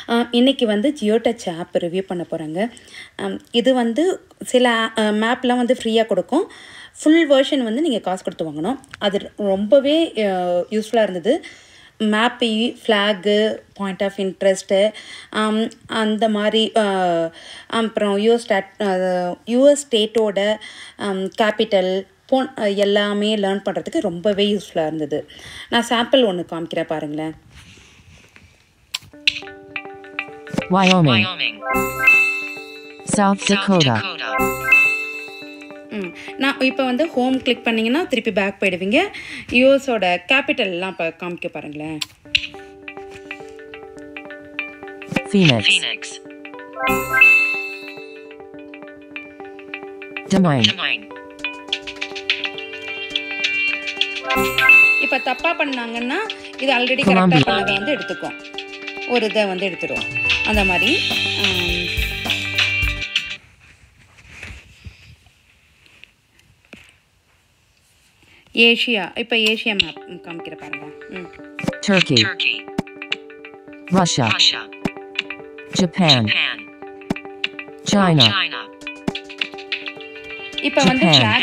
இன்றைக்கி வந்து Jio touch app review பண்ண போகிறாங்க இது வந்து சில மேப்லாம் வந்து ஃப்ரீயாக கொடுக்கும் ஃபுல் வேர்ஷன் வந்து நீங்கள் காசு கொடுத்து வாங்கணும் அது ரொம்பவே யூஸ்ஃபுல்லாக இருந்தது map flag point of interest அந்த மாதிரி அப்புறம் யூஎஸ் ஸ்டாட் யூஎஸ் ஸ்டேட்டோட கேபிட்டல் போன் எல்லாமே லேர்ன் பண்ணுறதுக்கு ரொம்பவே யூஸ்ஃபுல்லாக இருந்தது நான் சாம்பிள் ஒன்று காமிக்கிறேன் பாருங்களேன் Wyoming, Wyoming, South South Dakota, Dakota, ம் நான் இப்போ வந்து ஹோம் கிளிக் பண்ணிங்கன்னா திருப்பி பேக் போயிடுவீங்க யூஎஸோட கேபிட்டல்லாம் இப்போ காமிக்க பாருங்களேன் Phoenix, Phoenix, Des Moines, Des Moines, இப்போ தப்பாக பண்ணாங்கன்னா இது ஆல்ரெடி கரெக்டாக Columbia. பண்ணதை வந்து எடுத்துக்கும் ஒரு இதை வந்து எடுத்துரும் அந்த மாதிரி ம், ஏஷியா இப்போ ஏஷியா மேப் காமிக்கிற பாருங்க ம் Turkey, Turkey, Russia, Russia, Japan, Japan, China, China, இப்போ வந்து Japan. flag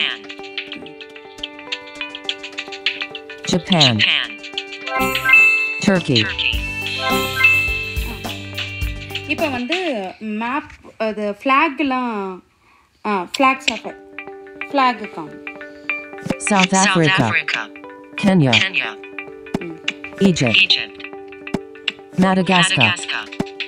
Japan, Japan, Japan, Turkey, Turkey, இப்போ வந்து மேப் அது ஃப்ளாக்லாம் ஆ ஃப்ளாக்ஸ் ஆஃப் ஃப்ளாக் காம் South South Africa, Africa, Kenya, Kenya, Egypt, Egypt, Madagascar, Madagascar,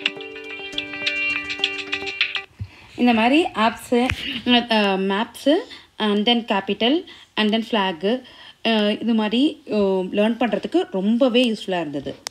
இந்த மாதிரி apps maps and then capital and then flag இது மாதிரி லேர்ன் பண்ணுறதுக்கு ரொம்பவே யூஸ்ஃபுல்லாக இருந்தது